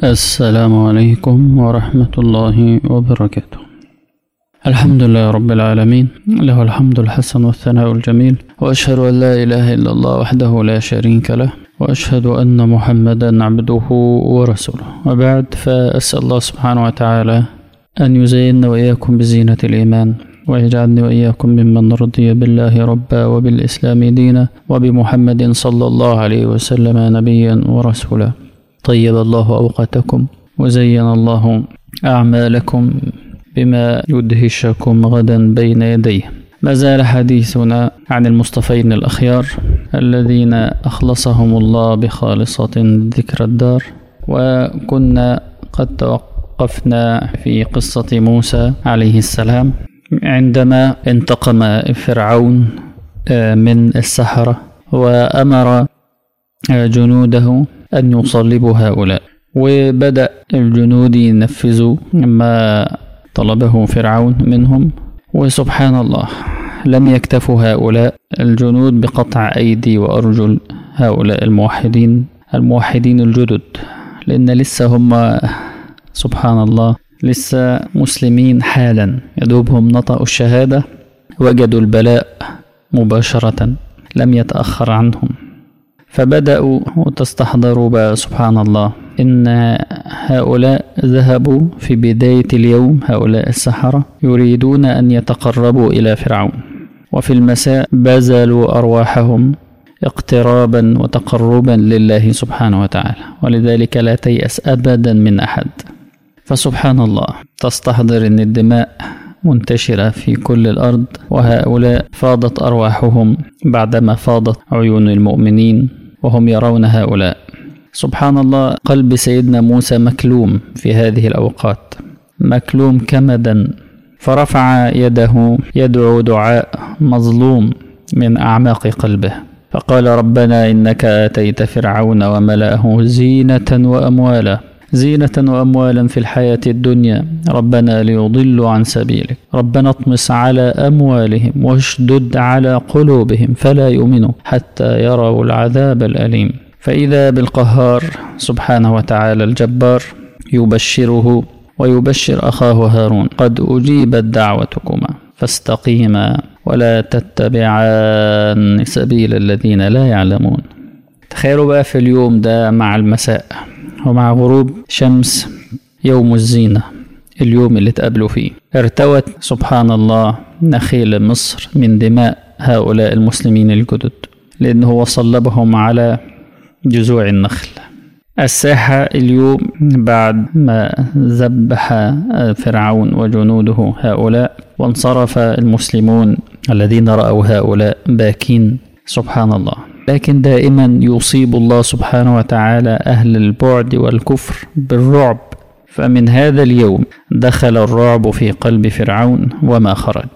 السلام عليكم ورحمة الله وبركاته الحمد لله رب العالمين له الحمد الحسن والثناء الجميل وأشهد أن لا إله إلا الله وحده لا شريك له وأشهد أن محمدا عبده ورسوله وبعد فأسأل الله سبحانه وتعالى أن يزيننا وإياكم بزينة الإيمان ويجعلني وإياكم ممن رضي بالله ربا وبالإسلام دينا وبمحمد صلى الله عليه وسلم نبيا ورسولا طيب الله أوقاتكم وزين الله أعمالكم بما يدهشكم غدا بين يديه ما زال حديثنا عن المصطفين الأخيار الذين أخلصهم الله بخالصة ذكر الدار وكنا قد توقفنا في قصة موسى عليه السلام عندما انتقم فرعون من السحرة وأمر جنوده أن يصلبوا هؤلاء وبدأ الجنود ينفذوا ما طلبه فرعون منهم وسبحان الله لم يكتفوا هؤلاء الجنود بقطع أيدي وأرجل هؤلاء الموحدين الموحدين الجدد لأن لسه هم سبحان الله لسه مسلمين حالا يدوبهم نطقوا الشهادة وجدوا البلاء مباشرة لم يتأخر عنهم فبدأوا وتستحضروا بقى سبحان الله إن هؤلاء ذهبوا في بداية اليوم هؤلاء السحرة يريدون أن يتقربوا إلى فرعون وفي المساء بذلوا أرواحهم اقترابا وتقربا لله سبحانه وتعالى ولذلك لا تيأس أبدا من أحد فسبحان الله تستحضر أن الدماء منتشرة في كل الأرض وهؤلاء فاضت أرواحهم بعدما فاضت عيون المؤمنين وهم يرون هؤلاء سبحان الله قلب سيدنا موسى مكلوم في هذه الأوقات مكلوم كمدا فرفع يده يدعو دعاء مظلوم من أعماق قلبه فقال ربنا إنك آتيت فرعون وملأه زينة وأموالا زينة وأموالا في الحياة الدنيا ربنا ليضلوا عن سبيلك ربنا اطمس على أموالهم واشدد على قلوبهم فلا يؤمنوا حتى يروا العذاب الأليم فإذا بالقهار سبحانه وتعالى الجبار يبشره ويبشر أخاه هارون قد أجيبت دعوتكما فاستقيما ولا تتبعان سبيل الذين لا يعلمون تخيلوا بقى في اليوم ده مع المساء ومع غروب شمس يوم الزينة اليوم اللي تقابلوا فيه ارتوت سبحان الله نخيل مصر من دماء هؤلاء المسلمين الجدد لأنه هو صلبهم على جذوع النخل الساحة اليوم بعد ما ذبح فرعون وجنوده هؤلاء وانصرف المسلمون الذين رأوا هؤلاء باكين سبحان الله لكن دائما يصيب الله سبحانه وتعالى أهل البعد والكفر بالرعب فمن هذا اليوم دخل الرعب في قلب فرعون وما خرج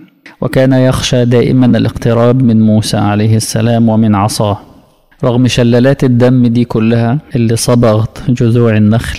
وكان يخشى دائما الاقتراب من موسى عليه السلام ومن عصاه رغم شلالات الدم دي كلها اللي صبغت جذوع النخل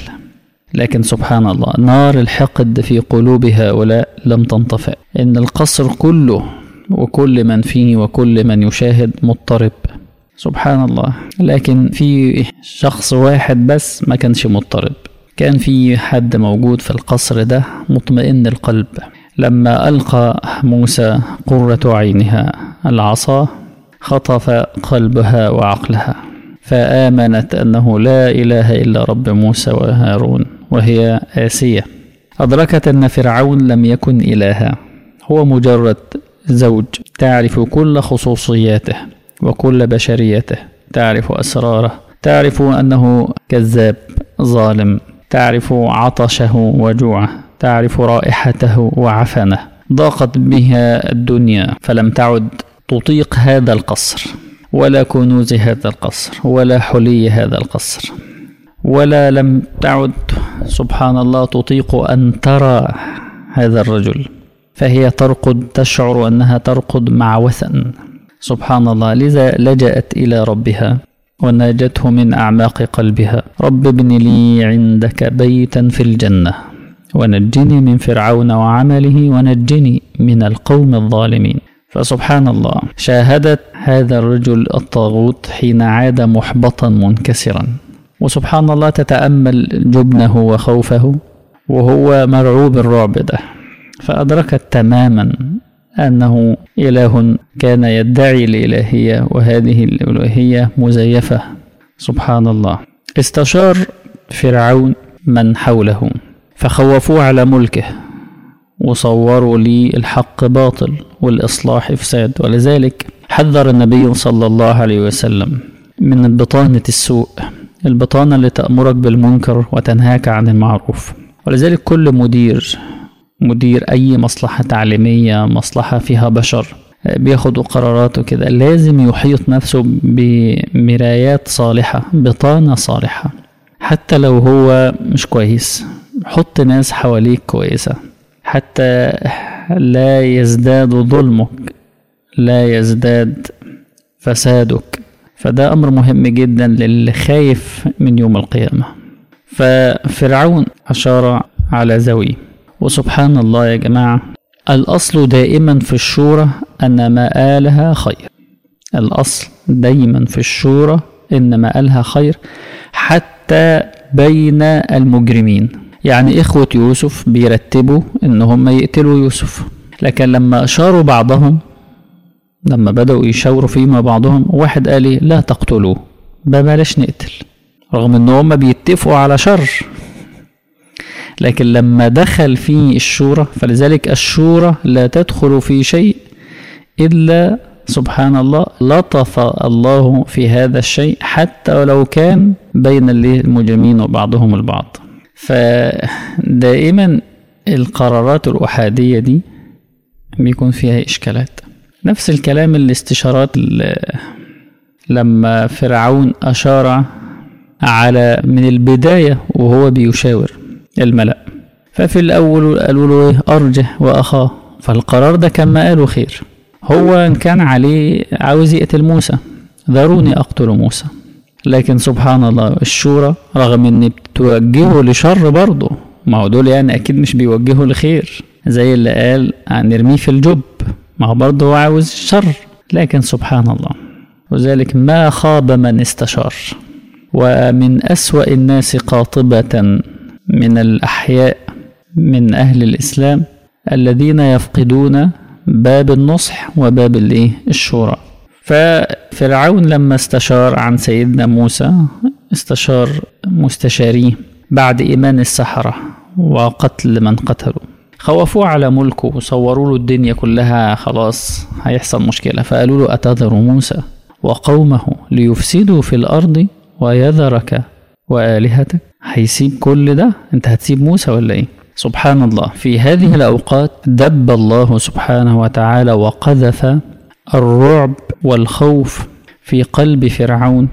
لكن سبحان الله نار الحقد في قلوب هؤلاء لم تنطفئ ان القصر كله وكل من فيه وكل من يشاهد مضطرب سبحان الله لكن في شخص واحد بس ما كانش مضطرب كان في حد موجود في القصر ده مطمئن القلب لما ألقى موسى قرة عينها العصا خطف قلبها وعقلها فآمنت أنه لا إله إلا رب موسى وهارون وهي آسية أدركت أن فرعون لم يكن إلها هو مجرد زوج تعرف كل خصوصياته وكل بشريته تعرف أسراره تعرف أنه كذاب ظالم تعرف عطشه وجوعه تعرف رائحته وعفنه ضاقت بها الدنيا فلم تعد تطيق هذا القصر ولا كنوز هذا القصر ولا حلي هذا القصر ولا لم تعد سبحان الله تطيق ان ترى هذا الرجل فهي ترقد تشعر انها ترقد مع وثن سبحان الله لذا لجأت الى ربها وناجته من اعماق قلبها رب ابن لي عندك بيتا في الجنه ونجني من فرعون وعمله ونجني من القوم الظالمين فسبحان الله شاهدت هذا الرجل الطاغوت حين عاد محبطا منكسرا وسبحان الله تتأمل جبنه وخوفه وهو مرعوب الرعب ده فأدركت تماما أنه إله كان يدعي الإلهية وهذه الإلهية مزيفة سبحان الله استشار فرعون من حوله فخوفوه على ملكه وصوروا لي الحق باطل والإصلاح إفساد ولذلك حذر النبي صلى الله عليه وسلم من بطانة السوء البطانة اللي تأمرك بالمنكر وتنهاك عن المعروف ولذلك كل مدير مدير أي مصلحة تعليمية مصلحة فيها بشر بياخد قراراته كده لازم يحيط نفسه بمرايات صالحة بطانة صالحة حتى لو هو مش كويس حط ناس حواليك كويسة حتى لا يزداد ظلمك لا يزداد فسادك فده أمر مهم جدا للي خايف من يوم القيامة ففرعون أشار على ذوي وسبحان الله يا جماعة الأصل دائما في الشورى أن مآلها خير الأصل دايما في الشورى إن مآلها خير حتى بين المجرمين يعني إخوة يوسف بيرتبوا إن هم يقتلوا يوسف لكن لما أشاروا بعضهم لما بدأوا يشاوروا فيما بعضهم واحد قال لي لا تقتلوه بلاش نقتل رغم ان هم بيتفقوا على شر لكن لما دخل في الشورى فلذلك الشورى لا تدخل في شيء إلا سبحان الله لطف الله في هذا الشيء حتى ولو كان بين المجرمين وبعضهم البعض فدائما القرارات الأحادية دي بيكون فيها إشكالات نفس الكلام الاستشارات لما فرعون أشار على من البداية وهو بيشاور الملأ ففي الأول قالوا له إيه أرجح وأخاه فالقرار ده كان ما قالوا خير هو إن كان عليه عاوز يقتل موسى ذروني أقتل موسى لكن سبحان الله الشورى رغم إن بتوجهه لشر برضه ما هو دول يعني أكيد مش بيوجهوا لخير زي اللي قال هنرميه في الجب ما هو برضه هو عاوز شر لكن سبحان الله وذلك ما خاب من استشار ومن أسوأ الناس قاطبة من الأحياء من أهل الإسلام الذين يفقدون باب النصح وباب الإيه الشورى ففرعون لما استشار عن سيدنا موسى استشار مستشاريه بعد إيمان السحرة وقتل من قتلوا خوفوه على ملكه وصوروا له الدنيا كلها خلاص هيحصل مشكلة فقالوا له أتذر موسى وقومه ليفسدوا في الأرض ويذرك وآلهتك هيسيب كل ده انت هتسيب موسى ولا ايه سبحان الله في هذه الأوقات دب الله سبحانه وتعالى وقذف الرعب والخوف في قلب فرعون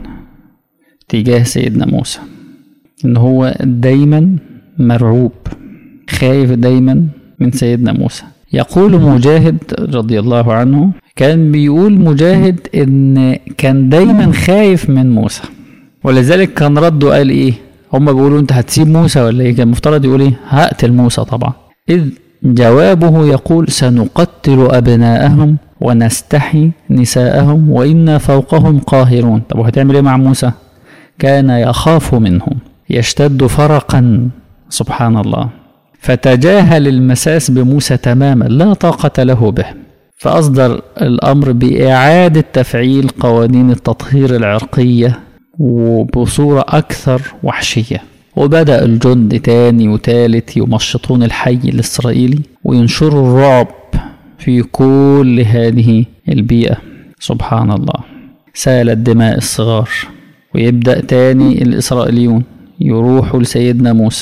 تجاه سيدنا موسى ان هو دايما مرعوب خايف دايما من سيدنا موسى يقول مجاهد رضي الله عنه كان بيقول مجاهد ان كان دايما خايف من موسى ولذلك كان رده قال ايه هما بيقولوا انت هتسيب موسى ولا ايه كان المفترض يقول ايه هقتل موسى طبعا اذ جوابه يقول سنقتل ابناءهم ونستحي نساءهم وانا فوقهم قاهرون طب وهتعمل ايه مع موسى كان يخاف منهم يشتد فرقا سبحان الله فتجاهل المساس بموسى تماما لا طاقة له به فأصدر الأمر بإعادة تفعيل قوانين التطهير العرقية وبصورة أكثر وحشية وبدأ الجند تاني وتالت يمشطون الحي الإسرائيلي وينشروا الرعب في كل هذه البيئة سبحان الله سالت دماء الصغار ويبدأ تاني الإسرائيليون يروحوا لسيدنا موسى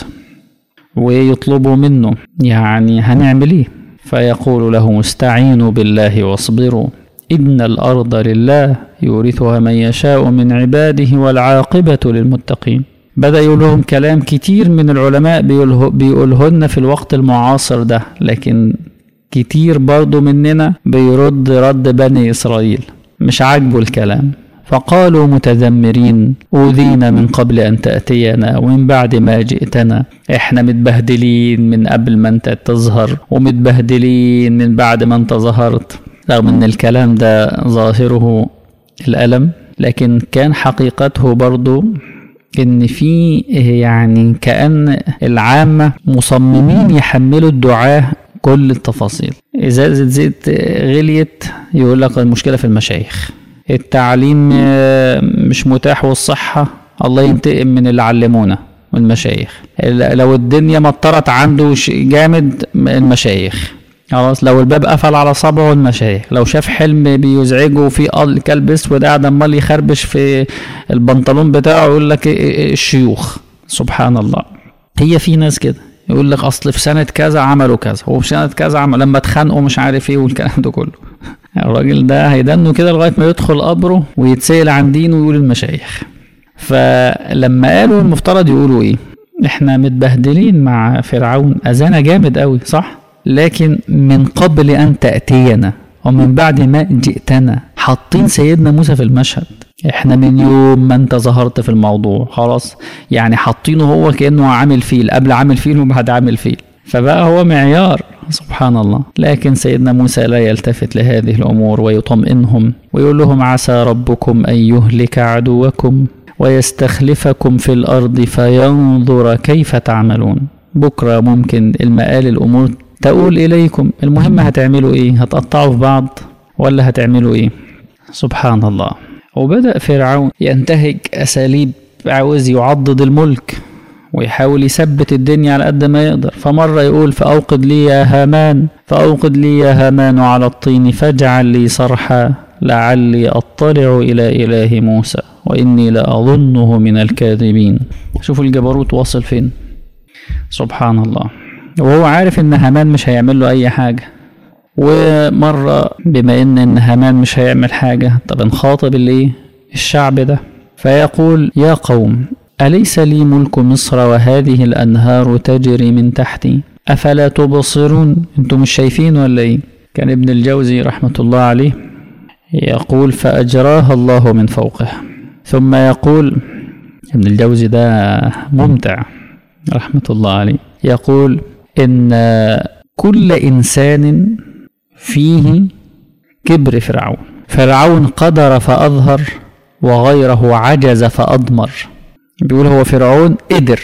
ويطلبوا منه يعني هنعمل ايه فيقول لهم استعينوا بالله واصبروا إن الأرض لله يورثها من يشاء من عباده والعاقبة للمتقين بدأ يقول لهم كلام كتير من العلماء بيقوله بيقولهن في الوقت المعاصر ده لكن كتير برضو مننا بيرد رد بني إسرائيل مش عاجبه الكلام فقالوا متذمرين أوذينا من قبل أن تأتينا ومن بعد ما جئتنا إحنا متبهدلين من قبل ما أنت تظهر ومتبهدلين من بعد ما أنت ظهرت رغم أن الكلام ده ظاهره الألم لكن كان حقيقته برضو ان في يعني كأن العامة مصممين يحملوا الدعاة كل التفاصيل ازازة زيت غليت يقول لك المشكلة في المشايخ التعليم مش متاح والصحة الله ينتقم من اللي علمونا والمشايخ لو الدنيا مطرت عنده جامد المشايخ خلاص لو الباب قفل على صبعه المشايخ لو شاف حلم بيزعجه في كلب اسود قاعد عمال يخربش في البنطلون بتاعه يقول لك الشيوخ سبحان الله هي في ناس كده يقول لك اصل في سنه كذا عملوا كذا وفي سنه كذا عمل لما اتخانقوا مش عارف ايه والكلام ده كله الراجل ده هيدنه كده لغايه ما يدخل قبره ويتسال عن دينه ويقول المشايخ فلما قالوا المفترض يقولوا ايه احنا متبهدلين مع فرعون اذانا جامد قوي صح لكن من قبل ان تاتينا ومن بعد ما جئتنا حاطين سيدنا موسى في المشهد احنا من يوم ما انت ظهرت في الموضوع خلاص يعني حاطينه هو كانه عامل فيل قبل عامل فيل وبعد عامل فيل فبقى هو معيار سبحان الله لكن سيدنا موسى لا يلتفت لهذه الامور ويطمئنهم ويقول لهم عسى ربكم ان يهلك عدوكم ويستخلفكم في الارض فينظر كيف تعملون بكره ممكن المآل الامور تقول اليكم المهم هتعملوا ايه هتقطعوا في بعض ولا هتعملوا ايه سبحان الله وبدأ فرعون ينتهج أساليب عاوز يعضد الملك ويحاول يثبت الدنيا على قد ما يقدر فمرة يقول فأوقد لي يا هامان فأوقد لي يا هامان على الطين فاجعل لي صرحا لعلي أطلع إلى إله موسى وإني لأظنه من الكاذبين شوفوا الجبروت واصل فين سبحان الله وهو عارف إن هامان مش هيعمل له أي حاجة ومرة بما إن إن هامان مش هيعمل حاجة طب نخاطب الإيه الشعب ده فيقول يا قوم أليس لي ملك مصر وهذه الأنهار تجري من تحتي أفلا تبصرون أنتم مش شايفين ولا إيه كان ابن الجوزي رحمة الله عليه يقول فأجراها الله من فوقه ثم يقول ابن الجوزي ده ممتع رحمة الله عليه يقول إن كل إنسان فيه كبر فرعون فرعون قدر فأظهر وغيره عجز فأضمر بيقول هو فرعون قدر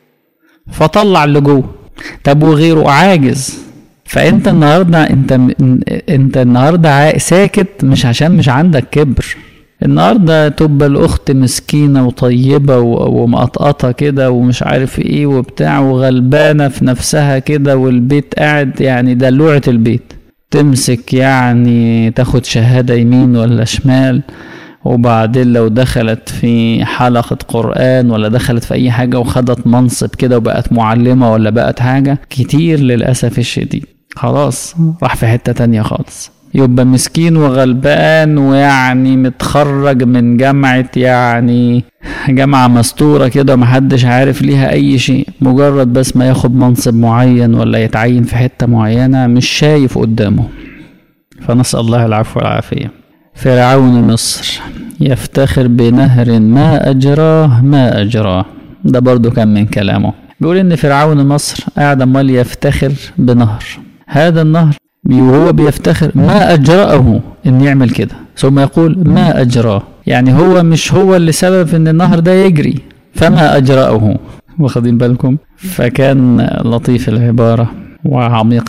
فطلع اللي جوه طب وغيره عاجز فانت النهارده انت انت النهارده ساكت مش عشان مش عندك كبر النهارده تبقى الاخت مسكينه وطيبه ومقطقطه كده ومش عارف ايه وبتاع وغلبانه في نفسها كده والبيت قاعد يعني دلوعه البيت تمسك يعني تاخد شهاده يمين ولا شمال وبعدين لو دخلت في حلقة قرآن ولا دخلت في أي حاجة وخدت منصب كده وبقت معلمة ولا بقت حاجة كتير للأسف الشديد خلاص راح في حتة تانية خالص يبقى مسكين وغلبان ويعني متخرج من جامعة يعني جامعة مستورة كده محدش عارف ليها أي شيء مجرد بس ما ياخد منصب معين ولا يتعين في حتة معينة مش شايف قدامه فنسأل الله العفو والعافية فرعون مصر يفتخر بنهر ما أجراه ما أجراه ده برضو كان من كلامه بيقول إن فرعون مصر قاعد عمال يفتخر بنهر هذا النهر وهو بيفتخر ما أجرأه إن يعمل كده ثم يقول ما أجراه يعني هو مش هو اللي سبب إن النهر ده يجري فما أجرأه واخدين بالكم فكان لطيف العبارة وعميق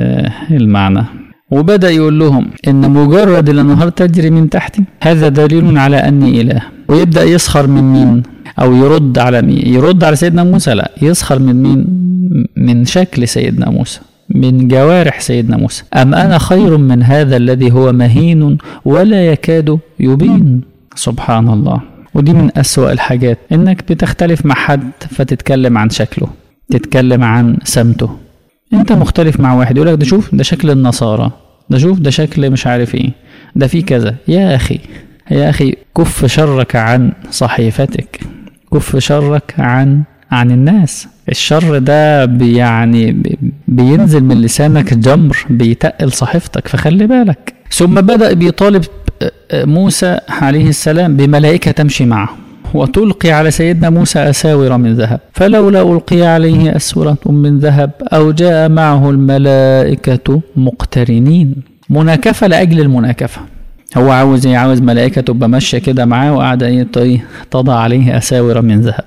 المعنى وبدأ يقول لهم إن مجرد الأنهار تجري من تحتي هذا دليل على أني إله ويبدأ يسخر من مين أو يرد على مين يرد على سيدنا موسى لا يسخر من مين من شكل سيدنا موسى من جوارح سيدنا موسى أم أنا خير من هذا الذي هو مهين ولا يكاد يبين سبحان الله ودي من أسوأ الحاجات إنك بتختلف مع حد فتتكلم عن شكله تتكلم عن سمته انت مختلف مع واحد يقولك ده شوف ده شكل النصارى ده شوف ده شكل مش عارف ايه ده في كذا يا اخي يا اخي كف شرك عن صحيفتك كف شرك عن عن الناس الشر ده بي يعني بينزل من لسانك جمر بيتقل صحيفتك فخلي بالك ثم بدأ بيطالب موسى عليه السلام بملائكة تمشي معه وتلقي على سيدنا موسى أساور من ذهب فلولا ألقي عليه أسورة من ذهب أو جاء معه الملائكة مقترنين مناكفة لأجل المناكفة هو عاوز ايه عاوز ملائكة تبقى ماشية كده معاه وقاعدة ايه تضع عليه أساور من ذهب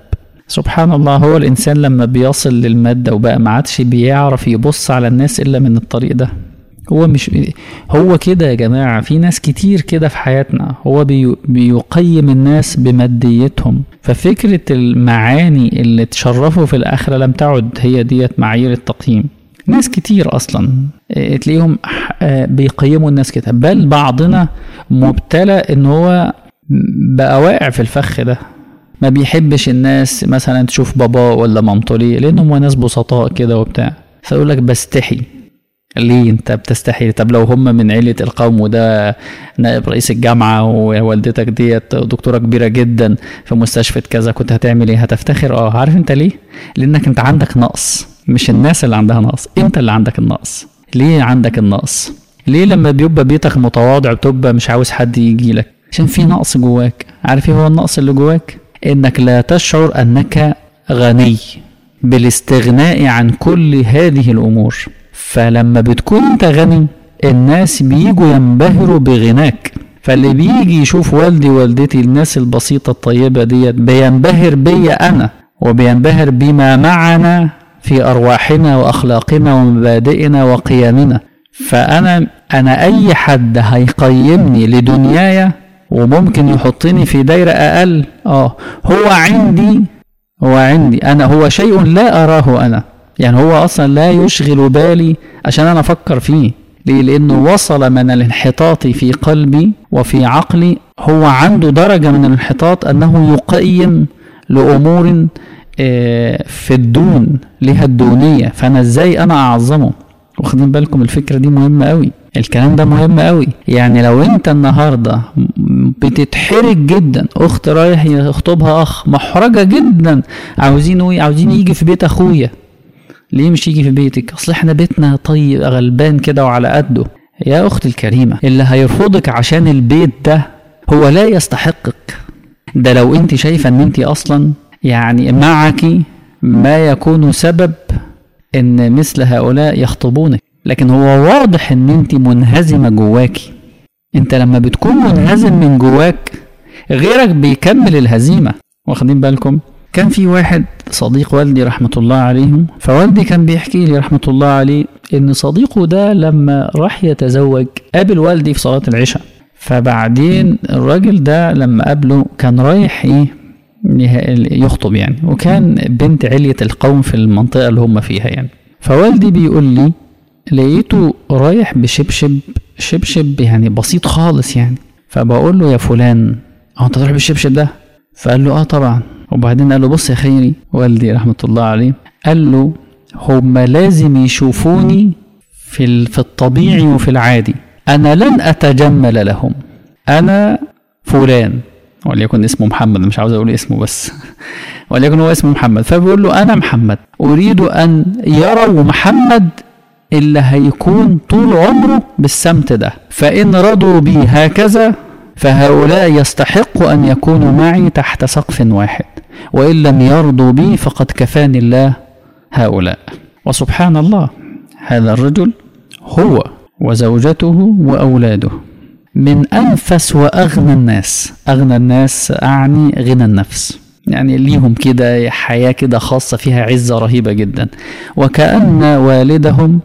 سبحان الله هو الإنسان لما بيصل للمادة وبقى ما عادش بيعرف يبص على الناس إلا من الطريق ده هو مش هو كده يا جماعة في ناس كتير كده في حياتنا هو بي بيقيم الناس بماديتهم ففكرة المعاني اللي تشرفوا في الآخرة لم تعد هي ديت معايير التقييم ناس كتير أصلا اه، تلاقيهم اه، بيقيموا الناس كده بل بعضنا مبتلى إن هو بقى واقع في الفخ ده ما بيحبش الناس مثلا تشوف باباه ولا مامته ليه لانهم ناس بسطاء كده وبتاع فيقول لك بستحي ليه انت بتستحي طب لو هم من عيلة القوم وده نائب رئيس الجامعة ووالدتك ديت دكتورة كبيرة جدا في مستشفى كذا كنت هتعمل ايه هتفتخر اه عارف انت ليه لانك انت عندك نقص مش الناس اللي عندها نقص انت اللي عندك النقص ليه عندك النقص ليه لما بيبقى بيتك متواضع بتبقى مش عاوز حد يجي لك عشان في نقص جواك عارف ايه هو النقص اللي جواك انك لا تشعر انك غني بالاستغناء عن كل هذه الامور فلما بتكون انت غني الناس بيجوا ينبهروا بغناك فاللي بيجي يشوف والدي والدتي الناس البسيطة الطيبة ديت بينبهر بيا أنا وبينبهر بما معنا في أرواحنا وأخلاقنا ومبادئنا وقيمنا فأنا أنا أي حد هيقيمني لدنياي وممكن يحطني في دايرة أقل اه هو عندي هو عندي أنا هو شيء لا أراه أنا يعني هو أصلا لا يشغل بالي عشان أنا أفكر فيه ليه؟ لأنه وصل من الانحطاط في قلبي وفي عقلي هو عنده درجة من الانحطاط أنه يقيم لأمور آه، في الدون لها الدونية فأنا إزاي أنا أعظمه واخدين بالكم الفكرة دي مهمة قوي الكلام ده مهم قوي يعني لو انت النهاردة بتتحرج جدا اخت رايح يخطبها اخ محرجة جدا عاوزين ايه عاوزين يجي في بيت اخويا ليه مش يجي في بيتك اصل احنا بيتنا طيب غلبان كده وعلى قده يا اختي الكريمة اللي هيرفضك عشان البيت ده هو لا يستحقك ده لو انت شايفة ان انت اصلا يعني معك ما يكون سبب ان مثل هؤلاء يخطبونك لكن هو واضح ان انت منهزمة جواكي انت لما بتكون منهزم من جواك غيرك بيكمل الهزيمة واخدين بالكم كان في واحد صديق والدي رحمة الله عليهم فوالدي كان بيحكي لي رحمة الله عليه ان صديقه ده لما راح يتزوج قابل والدي في صلاة العشاء فبعدين الراجل ده لما قابله كان رايح ايه يخطب يعني وكان بنت علية القوم في المنطقة اللي هم فيها يعني فوالدي بيقول لي لقيته رايح بشبشب شبشب يعني بسيط خالص يعني فبقول له يا فلان اه انت تروح بالشبشب ده فقال له اه طبعا وبعدين قال له بص يا خيري والدي رحمة الله عليه قال له هما لازم يشوفوني في في الطبيعي وفي العادي انا لن اتجمل لهم انا فلان وليكن اسمه محمد مش عاوز اقول اسمه بس وليكن هو اسمه محمد فبيقول له انا محمد اريد ان يروا محمد اللي هيكون طول عمره بالسمت ده فإن رضوا بي هكذا فهؤلاء يستحق أن يكونوا معي تحت سقف واحد وإن لم يرضوا بي فقد كفاني الله هؤلاء وسبحان الله هذا الرجل هو وزوجته وأولاده من أنفس وأغنى الناس أغنى الناس أعني غنى النفس يعني ليهم كده حياة كده خاصة فيها عزة رهيبة جدا وكأن والدهم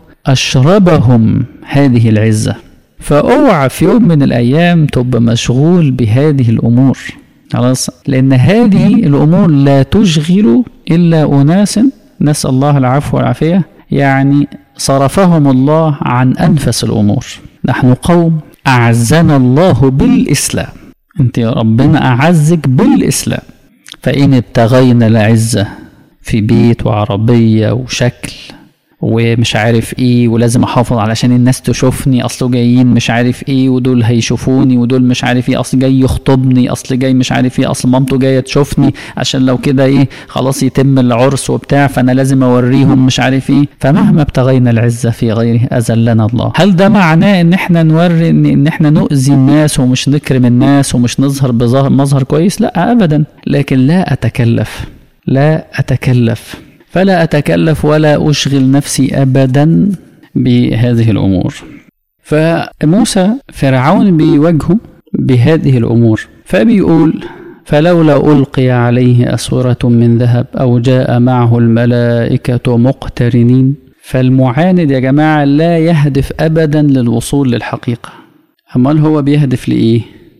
أشربهم هذه العزة فأوعى في يوم من الأيام تبقى مشغول بهذه الأمور خلاص لأن هذه الأمور لا تشغل إلا أناس نسأل الله العفو والعافية يعني صرفهم الله عن أنفس الأمور نحن قوم أعزنا الله بالإسلام أنت يا ربنا أعزك بالإسلام فإن ابتغينا العزة في بيت وعربية وشكل ومش عارف ايه ولازم احافظ علشان الناس تشوفني اصله جايين مش عارف ايه ودول هيشوفوني ودول مش عارف ايه اصل جاي يخطبني اصل جاي مش عارف ايه اصل مامته جايه تشوفني عشان لو كده ايه خلاص يتم العرس وبتاع فانا لازم اوريهم مش عارف ايه فمهما ابتغينا العزه في غيره اذلنا الله هل ده معناه ان احنا نوري ان, إن احنا نؤذي الناس ومش نكرم الناس ومش نظهر بمظهر كويس لا ابدا لكن لا اتكلف لا اتكلف فلا أتكلف ولا أشغل نفسي أبدا بهذه الأمور فموسى فرعون بيواجهه بهذه الأمور فبيقول فلولا ألقي عليه أسورة من ذهب أو جاء معه الملائكة مقترنين فالمعاند يا جماعة لا يهدف أبدا للوصول للحقيقة أمال هو بيهدف لإيه؟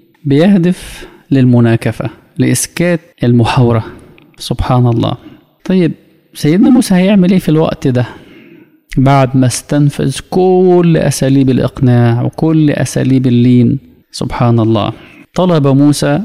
بيهدف للمناكفة لإسكات المحاورة سبحان الله طيب سيدنا موسى هيعمل إيه في الوقت ده؟ بعد ما استنفذ كل أساليب الإقناع وكل أساليب اللين سبحان الله طلب موسى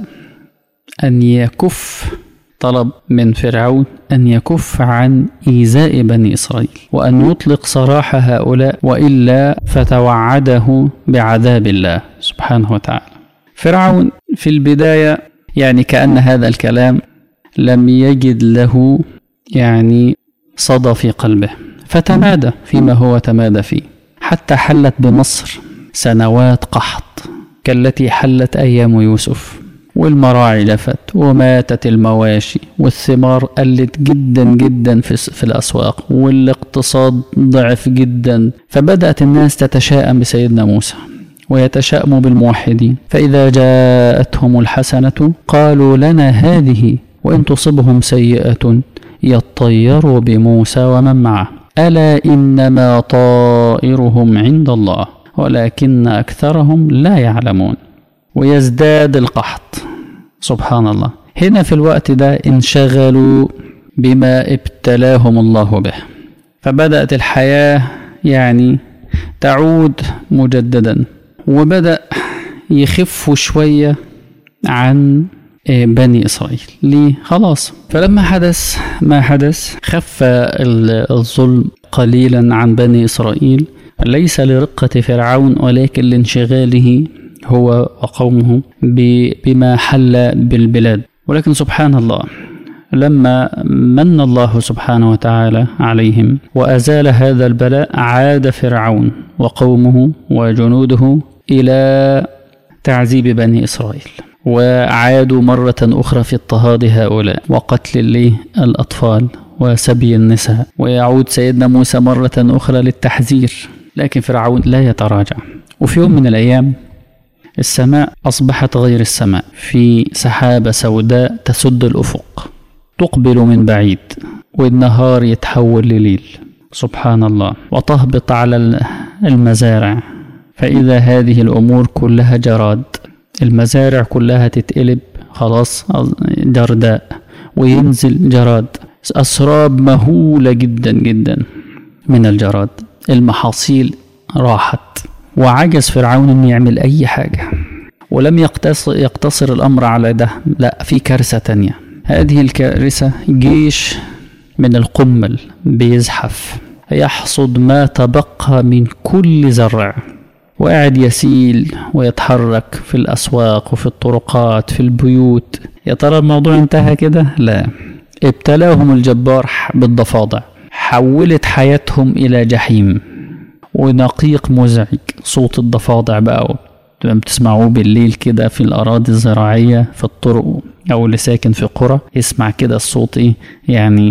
أن يكف طلب من فرعون أن يكف عن إيذاء بني إسرائيل وأن يطلق سراح هؤلاء وإلا فتوعده بعذاب الله سبحانه وتعالى فرعون في البداية يعني كأن هذا الكلام لم يجد له يعني صدى في قلبه فتمادى فيما هو تمادى فيه حتى حلت بمصر سنوات قحط كالتي حلت أيام يوسف والمراعي لفت وماتت المواشي والثمار قلت جدا جدا في, في الأسواق والاقتصاد ضعف جدا فبدأت الناس تتشاءم بسيدنا موسى ويتشائموا بالموحدين فإذا جاءتهم الحسنة قالوا لنا هذه وإن تصبهم سيئة يطيروا بموسى ومن معه ألا إنما طائرهم عند الله ولكن أكثرهم لا يعلمون ويزداد القحط سبحان الله هنا في الوقت ده انشغلوا بما ابتلاهم الله به فبدأت الحياة يعني تعود مجددا وبدأ يخفوا شوية عن بني إسرائيل ليه؟ خلاص فلما حدث ما حدث خف الظلم قليلا عن بني إسرائيل ليس لرقة فرعون ولكن لانشغاله هو وقومه بما حل بالبلاد ولكن سبحان الله لما من الله سبحانه وتعالى عليهم وأزال هذا البلاء عاد فرعون وقومه وجنوده إلى تعذيب بني إسرائيل وعادوا مرة أخرى في اضطهاد هؤلاء وقتل الأطفال وسبي النساء ويعود سيدنا موسى مرة أخرى للتحذير لكن فرعون لا يتراجع وفي يوم من الأيام السماء أصبحت غير السماء في سحابة سوداء تسد الأفق تقبل من بعيد والنهار يتحول لليل سبحان الله وتهبط على المزارع فإذا هذه الأمور كلها جراد المزارع كلها تتقلب خلاص جرداء وينزل جراد أسراب مهولة جدا جدا من الجراد المحاصيل راحت وعجز فرعون أن يعمل أي حاجة ولم يقتصر, يقتصر الأمر على ده لا في كارثة تانية هذه الكارثة جيش من القمل بيزحف يحصد ما تبقى من كل زرع وقاعد يسيل ويتحرك في الأسواق وفي الطرقات في البيوت يا ترى الموضوع انتهى كده لا ابتلاهم الجبار بالضفادع حولت حياتهم إلى جحيم ونقيق مزعج صوت الضفادع بقى بتسمعوه بالليل كده في الأراضي الزراعية في الطرق أو اللي ساكن في قرى يسمع كده الصوت إيه يعني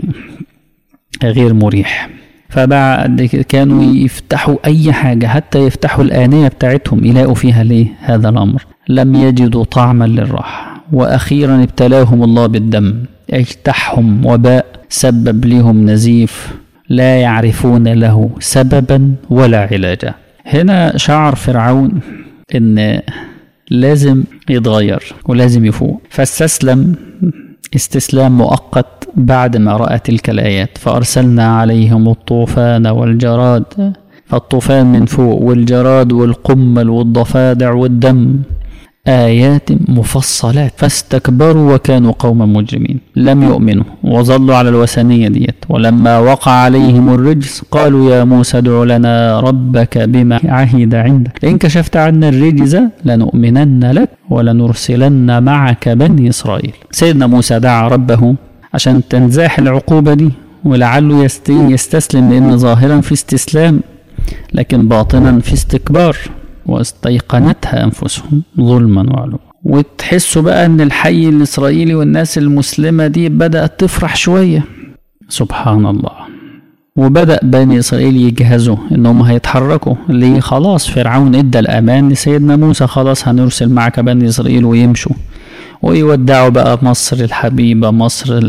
غير مريح فبعد كانوا يفتحوا أي حاجة حتى يفتحوا الآنية بتاعتهم يلاقوا فيها ليه هذا الأمر لم يجدوا طعما للراحة وأخيرا ابتلاهم الله بالدم اجتاحهم وباء سبب لهم نزيف لا يعرفون له سببا ولا علاجا هنا شعر فرعون ان لازم يتغير ولازم يفوق فاستسلم استسلام مؤقت بعد ما رأى تلك الآيات فأرسلنا عليهم الطوفان والجراد فالطوفان من فوق والجراد والقمل والضفادع والدم آيات مفصلات فاستكبروا وكانوا قوما مجرمين لم يؤمنوا وظلوا على الوثنية ديت ولما وقع عليهم الرجس قالوا يا موسى ادع لنا ربك بما عهد عندك لئن كشفت عنا الرجز لنؤمنن لك ولنرسلن معك بني إسرائيل سيدنا موسى دعا ربه عشان تنزاح العقوبة دي ولعله يستسلم لأن ظاهرا في استسلام لكن باطنا في استكبار واستيقنتها أنفسهم ظلما وعلوا وتحسوا بقى ان الحي الاسرائيلي والناس المسلمه دي بدات تفرح شويه سبحان الله وبدا بني اسرائيل يجهزوا انهم هيتحركوا ليه خلاص فرعون ادى الامان لسيدنا موسى خلاص هنرسل معك بني اسرائيل ويمشوا ويودعوا بقى مصر الحبيبة مصر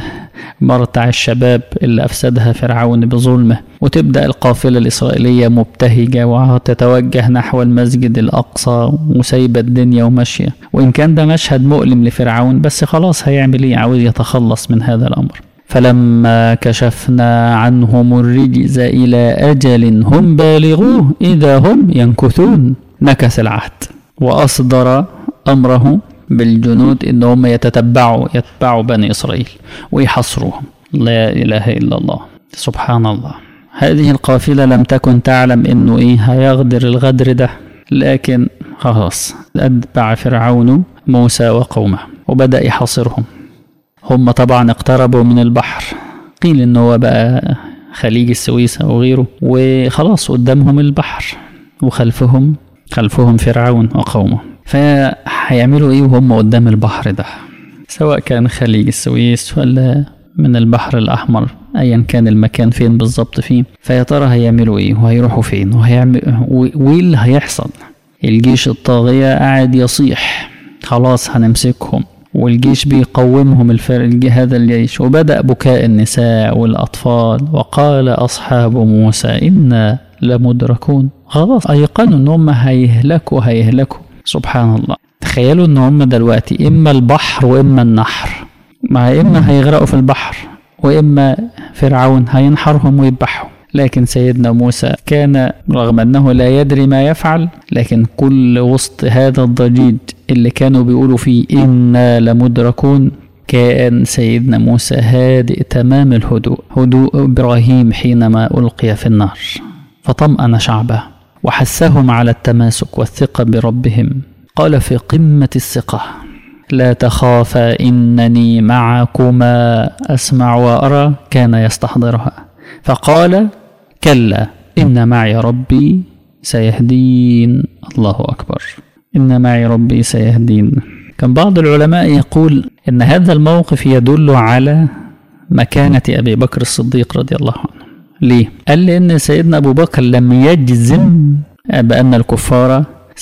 مرتع الشباب اللي أفسدها فرعون بظلمه وتبدأ القافلة الإسرائيلية مبتهجة وتتوجه نحو المسجد الأقصى وسايبة الدنيا وماشية وإن كان ده مشهد مؤلم لفرعون بس خلاص هيعمل إيه عاوز يتخلص من هذا الأمر فلما كشفنا عنهم الرجز إلى أجل هم بالغوه إذا هم ينكثون نكث العهد وأصدر أمره بالجنود إن هم يتتبعوا يتبعوا بني إسرائيل ويحصروهم لا إله إلا الله سبحان الله هذه القافلة لم تكن تعلم إنه إيه هيغدر الغدر ده لكن خلاص أتبع فرعون موسى وقومه وبدأ يحاصرهم هم طبعا اقتربوا من البحر قيل إن هو بقى خليج السويس أو غيره وخلاص قدامهم البحر وخلفهم خلفهم فرعون وقومه فهيعملوا ايه وهم قدام البحر ده سواء كان خليج السويس ولا من البحر الأحمر أيا كان المكان فين بالظبط فيه فيا ترى هيعملوا إيه وهيروحوا فين وهيعمل وإيه اللي هيحصل الجيش الطاغية قاعد يصيح خلاص هنمسكهم والجيش بيقومهم الفرق هذا الجيش وبدأ بكاء النساء والأطفال وقال أصحاب موسى إنا لمدركون خلاص أيقنوا إن هم هيهلكوا هيهلكوا سبحان الله تخيلوا إن هم دلوقتي إما البحر وإما النحر ما إما هيغرقوا في البحر وإما فرعون هينحرهم ويذبحهم لكن سيدنا موسى كان رغم أنه لا يدري ما يفعل لكن كل وسط هذا الضجيج اللي كانوا بيقولوا فيه إنا لمدركون كان سيدنا موسى هادئ تمام الهدوء هدوء إبراهيم حينما ألقي في النار فطمأن شعبه وحثهم على التماسك والثقة بربهم قال في قمة الثقة لا تخافا إنني معكما أسمع وأرى كان يستحضرها فقال كلا إن معي ربي سيهدين الله أكبر إن معي ربي سيهدين كان بعض العلماء يقول إن هذا الموقف يدل على مكانة أبي بكر الصديق رضي الله عنه ليه؟ قال لأن سيدنا أبو بكر لم يجزم بأن الكفار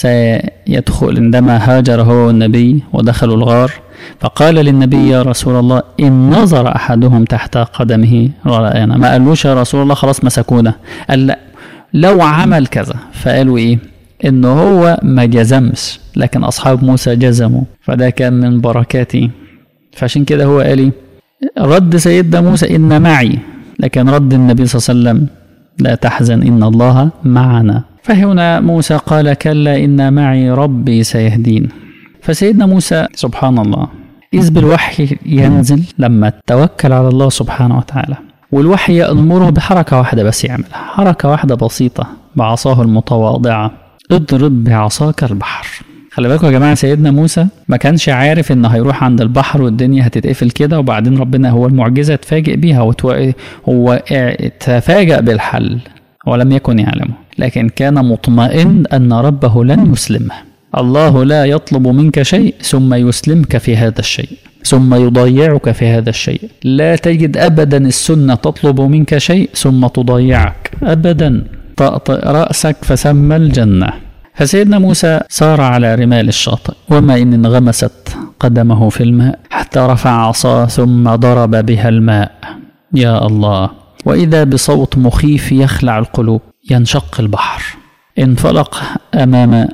سيدخل عندما هاجر هو والنبي ودخلوا الغار فقال للنبي يا رسول الله إن نظر أحدهم تحت قدمه رأينا ما قالوش يا رسول الله خلاص مسكونا قال لا لو عمل كذا فقالوا إيه إن هو ما جزمش لكن أصحاب موسى جزموا فده كان من بركاتي فعشان كده هو قال إيه رد سيدنا موسى إن معي لكن رد النبي صلى الله عليه وسلم لا تحزن إن الله معنا فهنا موسى قال كلا إن معي ربي سيهدين فسيدنا موسى سبحان الله إذ بالوحي ينزل لما توكل على الله سبحانه وتعالى والوحي يأمره بحركة واحدة بس يعملها حركة واحدة بسيطة بعصاه المتواضعة اضرب بعصاك البحر خلي بالكم يا جماعة سيدنا موسى ما كانش عارف إنه هيروح عند البحر والدنيا هتتقفل كده وبعدين ربنا هو المعجزة اتفاجئ بيها وتو... هو تفاجأ بالحل ولم يكن يعلمه لكن كان مطمئن أن ربه لن يسلمه الله لا يطلب منك شيء ثم يسلمك في هذا الشيء ثم يضيعك في هذا الشيء لا تجد أبدا السنة تطلب منك شيء ثم تضيعك أبدا طأطئ رأسك فسمى الجنة فسيدنا موسى سار على رمال الشاطئ وما إن انغمست قدمه في الماء حتى رفع عصاه ثم ضرب بها الماء يا الله وإذا بصوت مخيف يخلع القلوب ينشق البحر انفلق أمام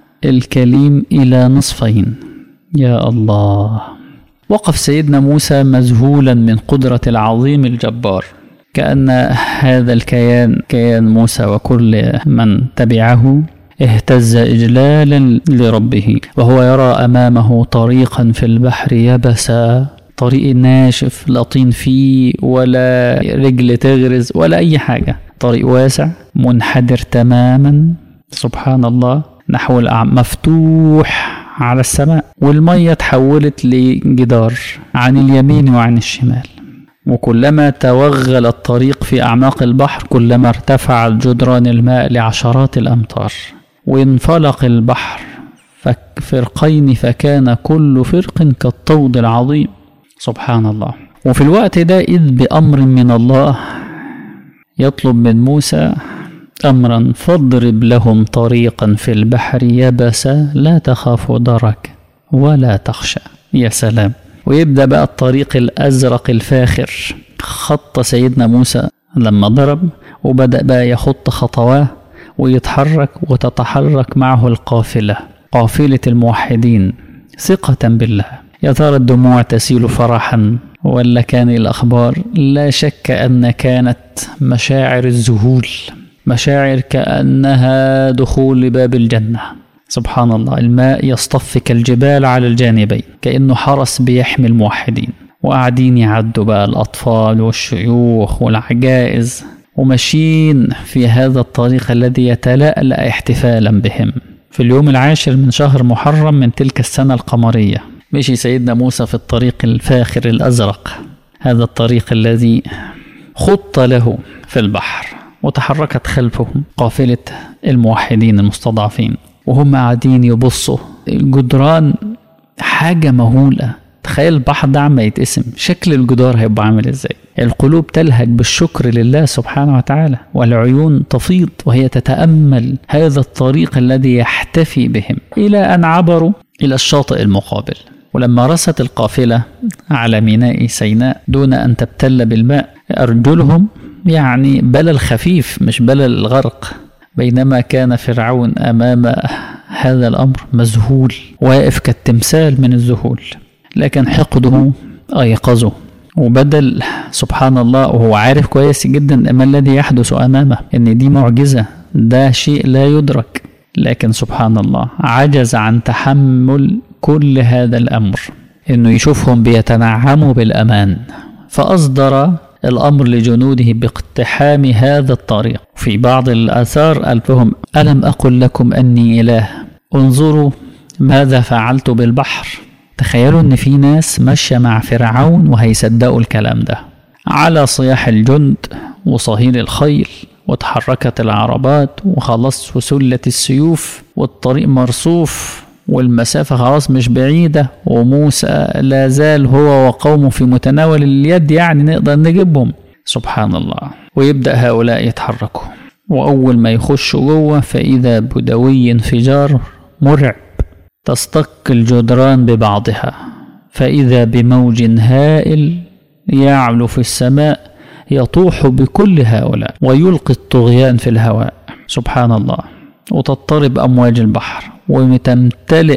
الكليم إلى نصفين يا الله وقف سيدنا موسى مذهولا من قدرة العظيم الجبار كأن هذا الكيان كيان موسى وكل من تبعه اهتز إجلالا لربه وهو يرى أمامه طريقا في البحر يبسا طريق ناشف لا طين فيه ولا رجل تغرز ولا أي حاجة طريق واسع منحدر تماما سبحان الله نحو الأعم مفتوح على السماء والمية تحولت لجدار عن اليمين وعن الشمال وكلما توغل الطريق في أعماق البحر كلما ارتفع جدران الماء لعشرات الأمتار وانفلق البحر فرقين فكان كل فرق كالطود العظيم سبحان الله وفي الوقت ده إذ بأمر من الله يطلب من موسى أمرا فاضرب لهم طريقا في البحر يبسا لا تخاف درك ولا تخشى يا سلام ويبدأ بقى الطريق الأزرق الفاخر خط سيدنا موسى لما ضرب وبدأ بقى يخط خطواه ويتحرك وتتحرك معه القافلة قافلة الموحدين ثقة بالله يا ترى الدموع تسيل فرحا ولا كان الأخبار لا شك أن كانت مشاعر الذهول مشاعر كأنها دخول لباب الجنة سبحان الله الماء يصطف كالجبال على الجانبين كأنه حرس بيحمي الموحدين وقاعدين يعدوا بقى الأطفال والشيوخ والعجائز وماشيين في هذا الطريق الذي يتلألأ احتفالا بهم في اليوم العاشر من شهر محرم من تلك السنة القمرية مشي سيدنا موسى في الطريق الفاخر الأزرق هذا الطريق الذي خط له في البحر وتحركت خلفهم قافلة الموحدين المستضعفين وهم قاعدين يبصوا الجدران حاجة مهولة تخيل البحر ده عم يتقسم شكل الجدار هيبقى عامل ازاي القلوب تلهج بالشكر لله سبحانه وتعالى والعيون تفيض وهي تتأمل هذا الطريق الذي يحتفي بهم إلى أن عبروا إلى الشاطئ المقابل ولما رست القافلة على ميناء سيناء دون أن تبتل بالماء أرجلهم يعني بلل خفيف مش بلل الغرق بينما كان فرعون أمام هذا الأمر مذهول واقف كالتمثال من الذهول لكن حقده أيقظه وبدل سبحان الله وهو عارف كويس جدا ما الذي يحدث أمامه إن دي معجزة ده شيء لا يدرك لكن سبحان الله عجز عن تحمل كل هذا الأمر إنه يشوفهم بيتنعموا بالأمان فأصدر الأمر لجنوده باقتحام هذا الطريق في بعض الآثار قال لهم ألم أقل لكم أني إله انظروا ماذا فعلت بالبحر تخيلوا ان في ناس ماشيه مع فرعون وهيصدقوا الكلام ده على صياح الجند وصهيل الخيل وتحركت العربات وخلاص وسلت السيوف والطريق مرصوف والمسافة خلاص مش بعيدة وموسى لا زال هو وقومه في متناول اليد يعني نقدر نجيبهم سبحان الله ويبدأ هؤلاء يتحركوا وأول ما يخشوا جوه فإذا بدوي انفجار مرعب تصطك الجدران ببعضها فإذا بموج هائل يعلو في السماء يطوح بكل هؤلاء ويلقي الطغيان في الهواء سبحان الله وتضطرب أمواج البحر وتمتلئ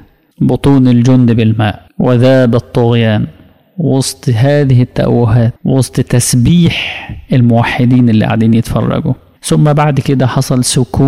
بطون الجند بالماء وذاب الطغيان وسط هذه التأوهات وسط تسبيح الموحدين اللي قاعدين يتفرجوا ثم بعد كده حصل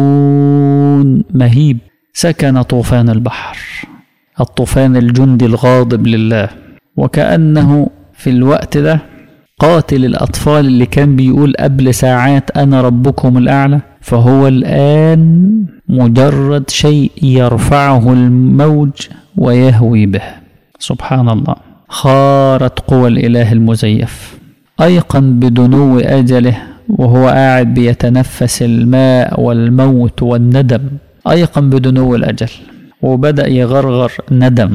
سكون مهيب سكن طوفان البحر الطوفان الجندي الغاضب لله وكأنه في الوقت ده قاتل الأطفال اللي كان بيقول قبل ساعات أنا ربكم الأعلى فهو الآن مجرد شيء يرفعه الموج ويهوي به سبحان الله خارت قوى الإله المزيف أيقن بدنو أجله وهو قاعد بيتنفس الماء والموت والندم أيقن بدنو الأجل وبدأ يغرغر ندم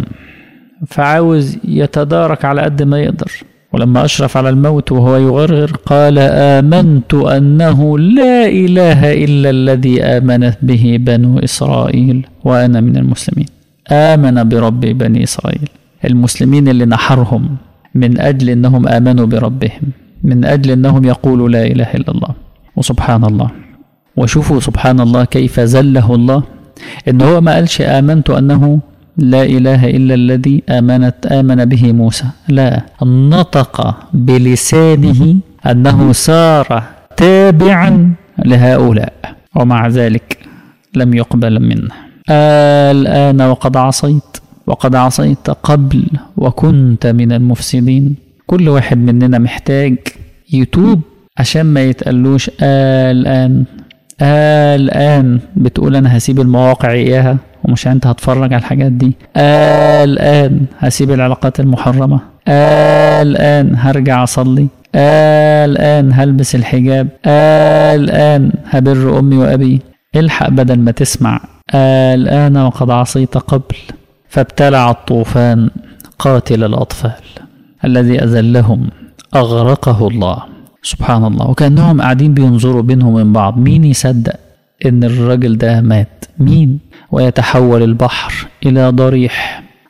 فعاوز يتدارك على قد ما يقدر ولما أشرف على الموت وهو يغرغر قال آمنت أنه لا إله إلا الذي آمنت به بنو إسرائيل وأنا من المسلمين آمن برب بني إسرائيل المسلمين اللي نحرهم من أجل أنهم آمنوا بربهم من أجل أنهم يقولوا لا إله إلا الله وسبحان الله وشوفوا سبحان الله كيف زله الله ان هو ما قالش امنت انه لا اله الا الذي امنت امن به موسى لا نطق بلسانه انه صار تابعا لهؤلاء ومع ذلك لم يقبل منه الان وقد عصيت وقد عصيت قبل وكنت من المفسدين كل واحد مننا محتاج يتوب عشان ما يتقلوش الان آه الآن بتقول أنا هسيب المواقع إياها ومش أنت هتفرج على الحاجات دي آه الآن هسيب العلاقات المحرمة آه الآن هرجع أصلي آه الآن هلبس الحجاب آه الآن هبر أمي وأبي الحق بدل ما تسمع آه الآن وقد عصيت قبل فابتلع الطوفان قاتل الأطفال الذي أذلهم أغرقه الله سبحان الله وكأنهم قاعدين بينظروا بينهم من بعض مين يصدق إن الراجل ده مات مين ويتحول البحر إلى ضريح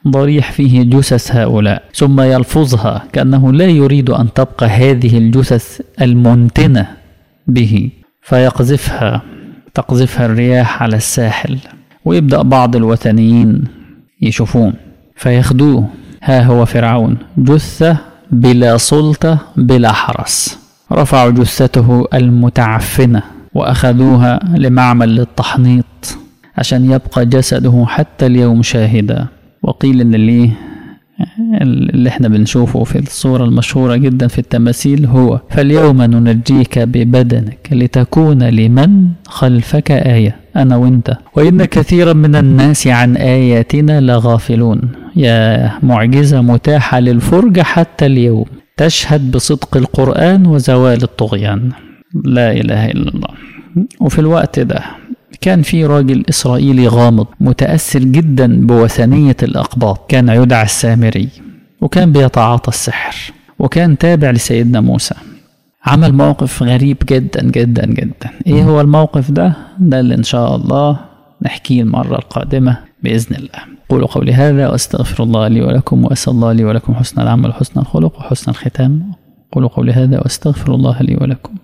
ضريح فيه جثث هؤلاء ثم يلفظها كأنه لا يريد أن تبقى هذه الجثث المنتنة به فيقذفها تقذفها الرياح على الساحل ويبدأ بعض الوثنيين يشوفون فياخدوه ها هو فرعون جثة بلا سلطة بلا حرس رفعوا جثته المتعفنة وأخذوها لمعمل للتحنيط عشان يبقى جسده حتى اليوم شاهدا وقيل ان اللي اللي احنا بنشوفه في الصورة المشهورة جدا في التماثيل هو فاليوم ننجيك ببدنك لتكون لمن خلفك آية أنا وأنت وإن كثيرا من الناس عن آياتنا لغافلون يا معجزة متاحة للفرجة حتى اليوم تشهد بصدق القرآن وزوال الطغيان لا إله إلا الله وفي الوقت ده كان في راجل إسرائيلي غامض متأثر جدا بوثنية الأقباط كان يدعى السامري وكان بيتعاطى السحر وكان تابع لسيدنا موسى عمل موقف غريب جدا جدا جدا ايه هو الموقف ده ده اللي ان شاء الله نحكيه المرة القادمة بإذن الله قولوا قولي هذا وأستغفر الله لي ولكم وأسأل الله لي ولكم حسن العمل وحسن الخلق وحسن الختام قولوا قولي هذا وأستغفر الله لي ولكم